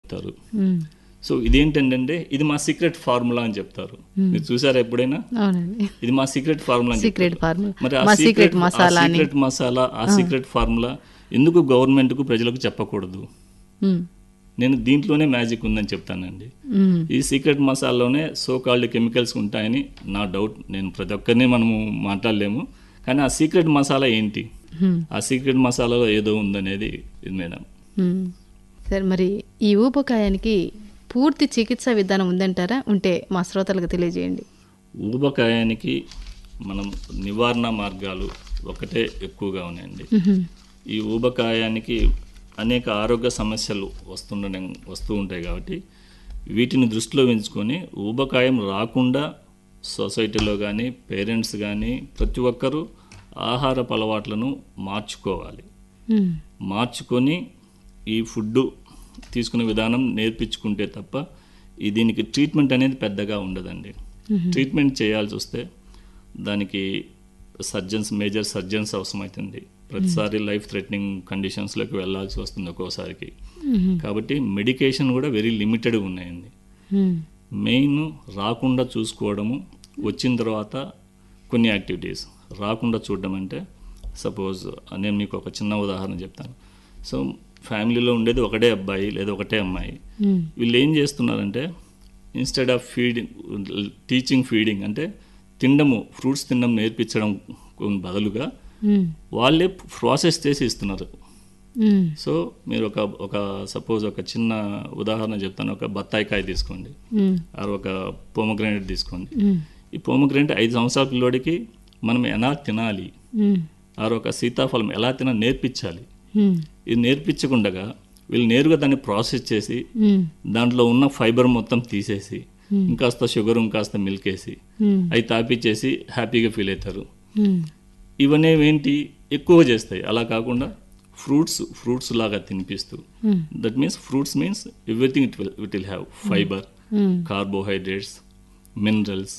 చెప్తారు మ్మ్. సో ఇదేంటంటే ఇది మా సీక్రెట్ ఫార్ములా అని చెప్తారు మీరు చూసారా ఎప్పుడైనా అవునండి ఇది మా సీక్రెట్ ఫార్ములా అని సీక్రెట్ చెప్తారు. ఫార్ములా మరి ఆ మా సీక్రెట్ సీక్రెట్ మసాలా అని సీక్రెట్ మసాలా ఆ సీక్రెట్ ఫార్ములా ఎందుకు గవర్నమెంట్ కు ప్రజలకు చెప్పకూడదు మ్మ్. నేను దీంట్లోనే మ్యాజిక్ ఉందని చెప్తానండి మ్మ్. ఈ సీక్రెట్ మసాలాలోనే సో కాల్డ్ కెమికల్స్ ఉంటాయని నా డౌట్ నేను ప్రతి ఒక్కరిని మనము మాట్లాడలేము కానీ ఆ సీక్రెట్ మసాలా ఏంటి మ్మ్. ఆ సీక్రెట్ మసాలాలో ఏదో ఉందనేది ఇది మేడం మ్మ్. సరే మరి ఈ ఊబకాయానికి పూర్తి చికిత్సా విధానం ఉందంటారా ఉంటే మా శ్రోతలకు తెలియజేయండి ఊబకాయానికి మనం నివారణ మార్గాలు ఒకటే ఎక్కువగా ఉన్నాయండి మ్మ్. ఈ ఊబకాయానికి అనేక ఆరోగ్య సమస్యలు వస్తుండడం వస్తూ ఉంటాయి కాబట్టి వీటిని దృష్టిలో ఉంచుకొని ఊబకాయం రాకుండా సొసైటీలో కానీ పేరెంట్స్ కానీ ప్రతి ఒక్కరూ ఆహారపు అలవాట్లను మార్చుకోవాలి మ్మ్. మార్చుకొని ఈ ఫుడ్ తీసుకునే విధానం నేర్పించుకుంటే తప్ప ఈ దీనికి ట్రీట్మెంట్ అనేది పెద్దగా ఉండదండి ట్రీట్మెంట్ చేయాల్సి వస్తే దానికి సర్జన్స్ మేజర్ సర్జన్స్ అవసరమవుతుంది ప్రతిసారి లైఫ్ థ్రెటనింగ్ కండిషన్స్లోకి వెళ్ళాల్సి వస్తుంది ఒక్కోసారికి మ్మ్. కాబట్టి మెడికేషన్ కూడా వెరీ లిమిటెడ్ ఉన్నాయండి మ్మ్. మెయిన్ రాకుండా చూసుకోవడము వచ్చిన తర్వాత కొన్ని యాక్టివిటీస్ రాకుండా చూడడం అంటే సపోజ్ నేను మీకు ఒక చిన్న ఉదాహరణ చెప్తాను సో ఫ్యామిలీలో ఉండేది ఒకటే అబ్బాయి లేదా ఒకటే అమ్మాయి మ్మ్. వీళ్ళు ఏం చేస్తున్నారంటే instead of feeding teaching feeding అంటే తినడము ఫ్రూట్స్ తినడం నేర్పించడం బదులుగా మ్మ్. వాళ్ళే ప్రాసెస్ చేసి ఇస్తున్నారు మ్మ్. సో మీరు ఒక ఒక సపోజ్ ఒక చిన్న ఉదాహరణ చెప్తాను ఒక బత్తాయికాయ తీసుకోండి మ్మ్. ఆర్ ఒక పోమగ్రానైట్ తీసుకోండి మ్మ్. ఈ పోమగ్రానైట్ ఐదు సంవత్సరాల పిల్లోడికి మనం ఎలా తినాలి మ్మ్. ఆర్ ఒక సీతాఫలం ఎలా తిన నేర్పించాలి మ్మ్. ఇది నేర్పించకుండా వీళ్ళు నేరుగా దాన్ని ప్రాసెస్ చేసి మ్మ్. దాంట్లో ఉన్న ఫైబర్ మొత్తం తీసేసి ఇంకాస్త షుగర్ ఇంకాస్త మిల్క్ వేసి మ్మ్. అవి తాపిచ్చేసి హ్యాపీగా ఫీల్ అవుతారు మ్మ్. ఇవన్నీ ఏంటి ఎక్కువ చేస్తాయి అలా కాకుండా ఫ్రూట్స్ ఫ్రూట్స్ లాగా తినిపిస్తూ మ్మ్. That means fruits means everything it will it will have fibre hmm. Carbohydrates minerals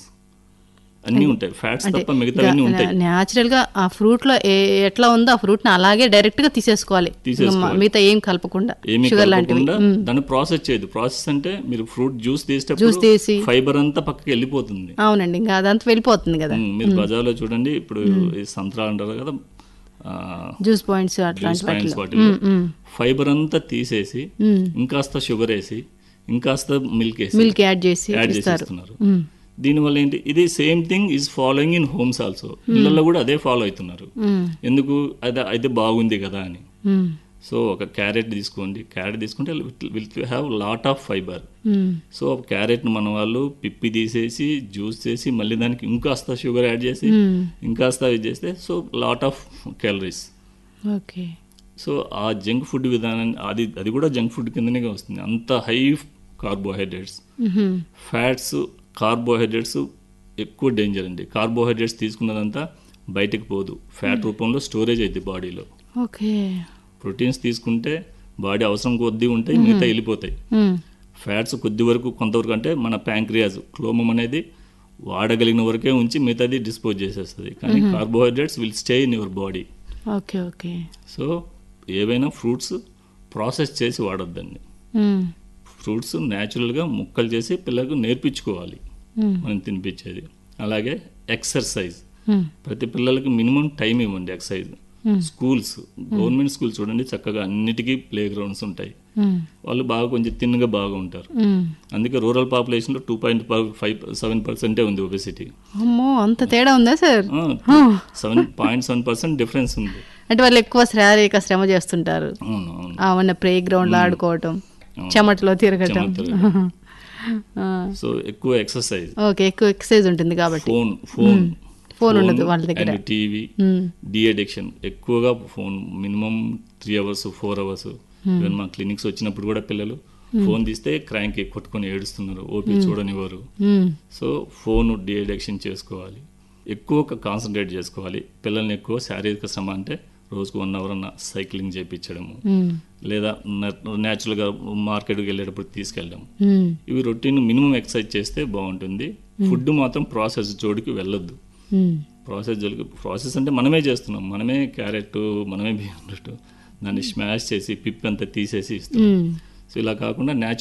అన్నీ ఉంటాయి ఫ్యాట్స్ తప్ప మిగతావన్నీ ఉంటాయి న్యాచురల్ గా ఆ ఫ్రూట్ లో ఏ- ఎట్లా ఉందో ఆ ఫ్రూట్ ని అలాగే డైరెక్ట్ గా తీసేసుకోవాలి తీసేసుకోవాలి. మిగతా ఏం కలపకుండా ఏమీ షుగర్ లాంటివి కలపకుండా దాన్ని ప్రాసెస్ చేయదు ప్రాసెస్ అంటే మీరు ఫ్రూట్ జ్యూస్ జ్యూస్ తీసేటప్పుడు తీసి ఫైబర్ అంతా పక్కకి వెళ్ళిపోతుంది అవునండి ఇంకా అదంతా వెళ్ళిపోతుంది కదా ఉమ్, మీరు బజార్లో చూడండి ఇప్పుడు ఈ సంత్రాలు అంటారు కదా ఆ, జ్యూస్ పాయింట్స్ జ్యూస్ అట్లాంటి పాయింట్స్ వాటిలో వాటిలో ఫైబర్ అంతా తీసేసి మ్మ్. ఇంకాస్త షుగర్ వేసి ఇంకాస్త మిల్క్ వేసి మిల్క్ యాడ్ చేసి యాడ్ ఇస్తారు చేసేస్తున్నారు మ్మ్. దీనివల్ల ఏంటి ఇది same thing is following in homes also ఇళ్ళల్లో కూడా అదే ఫాలో అవుతున్నారు మ్మ్. ఎందుకు అది అయితే బాగుంది కదా అని మ్మ్. సో ఒక క్యారెట్ తీసుకోండి క్యారెట్ తీసుకుంటే will have lot of fibre hmm. So క్యారెట్ని మన వాళ్ళు పిప్పి తీసేసి జ్యూస్ చేసి మళ్ళీ దానికి ఇంకాస్త షుగర్ యాడ్ చేసి మ్మ్. ఇంకాస్త ఇది చేస్తే so lot of calories okay so ఆ జంక్ ఫుడ్ విధానాన్ని అది అది కూడా జంక్ ఫుడ్ కిందనే వస్తుంది అంత high carbohydrates hmm. Fats carbohydrates ఎక్కువ డేంజర్ అండి కార్బోహైడ్రేట్స్ తీసుకున్నదంతా బయటకు పోదు ఫ్యాట్ రూపంలో స్టోరేజ్ అయింది బాడీలో ఓకే ప్రోటీన్స్ తీసుకుంటే బాడీ అవసరం కొద్దీ ఉంటాయి మిగతా వెళ్ళిపోతాయి మ్మ్. ఫ్యాట్స్ కొద్ది వరకు కొంతవరకు అంటే మన ప్యాంక్రియాజ్ క్లోమం అనేది వాడగలిగిన వరకే ఉంచి మిగతాది డిస్పోజ్ చేసేస్తుంది కానీ carbohydrates will stay in your body okay okay so ఏవైనా ఫ్రూట్స్ ప్రాసెస్ చేసి వాడొద్దండి మ్మ్. ఫ్రూట్స్ న్యాచురల్గా ముక్కలు చేసి పిల్లలకు నేర్పించుకోవాలి మ్మ్. మనం తినిపించేది అలాగే ఎక్సర్సైజ్ మ్మ్. ప్రతి పిల్లలకి మినిమం టైం ఇవ్వండి ఎక్సర్సైజ్ స్కూల్స్ గవర్నమెంట్ స్కూల్స్ చూడండి చక్కగా అన్నిటికీ ప్లే గ్రౌండ్స్ ఉంటాయి మ్మ్. వాళ్ళు బాగా కొంచెం తిన్నగా బాగా ఉంటారు మ్మ్. అందుకే రూరల్ పాపులేషన్లో టూ పాయింట్ ఫైవ్ సెవెన్ పర్సెంటే ఉంది ఒబెసిటీ అమ్మో అంత తేడా ఉందా sir seven point seven percent difference ఉంది అంటే వాళ్ళు ఎక్కువ శారీరక శ్రమ చేస్తుంటారు అవును అవును అవున ప్లే గ్రౌండ్ లో ఆడుకోవటం చెమటలో తిరగటం చెమట ఆ, సో ఎక్కువ ఎక్సర్సైజ్ ఓకే ఎక్కువ ఎక్సర్సైజ్ ఉంటుంది కాబట్టి ఫోన్ ఫోన్ ఫోన్ ఉండదు వాళ్ళ దగ్గర టీవీ మ్మ్. డి అడిక్షన్ ఎక్కువగా phone minimum three hours four hours even మా క్లినిక్స్ వచ్చినప్పుడు కూడా పిల్లలు ఫోన్ తీస్తే క్రాంక్ కొట్టుకొని ఏడుస్తున్నారు ఓపీ చూడనివ్వరు మ్మ్. సో ఫోన్ డి అడిక్షన్ చేసుకోవాలి ఎక్కువ కాన్సన్ట్రేట్ చేసుకోవాలి పిల్లల్ని ఎక్కువ శారీరక శ్రమ అంటే రోజుకు వన్ అవర్ అన్న సైక్లింగ్ చేయించడము మ్మ్. లేదా న్యాచురల్గా మార్కెట్కి వెళ్ళేటప్పుడు తీసుకెళ్ళడం మ్మ్. ఇవి రొటీన్ మినిమం ఎక్సర్సైజ్ చేస్తే బాగుంటుంది ఫుడ్ మాత్రం ప్రాసెస్ జోడికి వెళ్ళొద్దు మ్మ్. ప్రాసెస్ జోలికి ప్రాసెస్ అంటే మనమే చేస్తున్నాం మనమే క్యారెట్ మనమే బీట్రూట్ దాన్ని స్మాష్ చేసి పిప్ అంతా తీసేసి ఇస్తాం మ్మ్. సో ఇలా కాకుండా